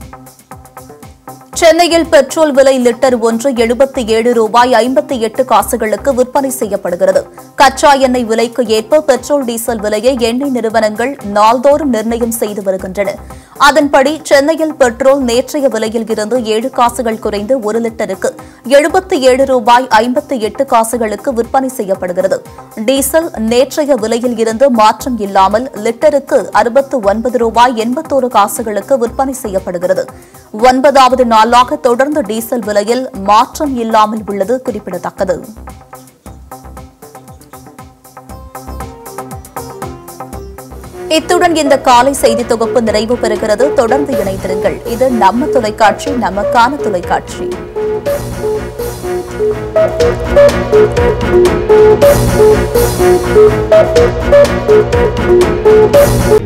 சென்னையில் பெட்ரோல் விலை லிட்டர் ஒன்று எழுபத்தி ஏழு ரூபாய் ஐம்பத்தி எட்டு காசுகளுக்கு விற்பனை செய்யப்படுகிறது கச்சா எண்ணெய் விலைக்கு ஏற்ப பெட்ரோல் டீசல் விலையை எண்ணெய் நிறுவனங்கள் நாள்தோறும் நிர்ணயம் செய்து வருகின்றன அதன்படி சென்னையில் பெட்ரோல் நேற்றைய விலையில் இருந்து ஏழு காசுகள் குறைந்து ஒரு லிட்டருக்கு எழுபத்தி ஏழு ரூபாய் ஐம்பத்தி எட்டு காசுகளுக்கு விற்பனை செய்யப்படுகிறது டீசல் நேற்றைய விலையில் இருந்து மாற்றம் இல்லாமல் லிட்டருக்கு அறுபத்து ஒன்பது ரூபாய் எண்பத்தோரு காசுகளுக்கு விற்பனை செய்யப்படுகிறது ஒன்பதாவது நாளாக தொடர்ந்து டீசல் விலையில் மாற்றம் இல்லாமல் உள்ளது குறிப்பிடத்தக்கது இத்துடன் இந்த காலை செய்தி தொகுப்பு நிறைவு பெறுகிறது தொடர்ந்து இணைந்திருங்கள் இது நம்ம தொலைக்காட்சி நமக்கான தொலைக்காட்சி Thank you.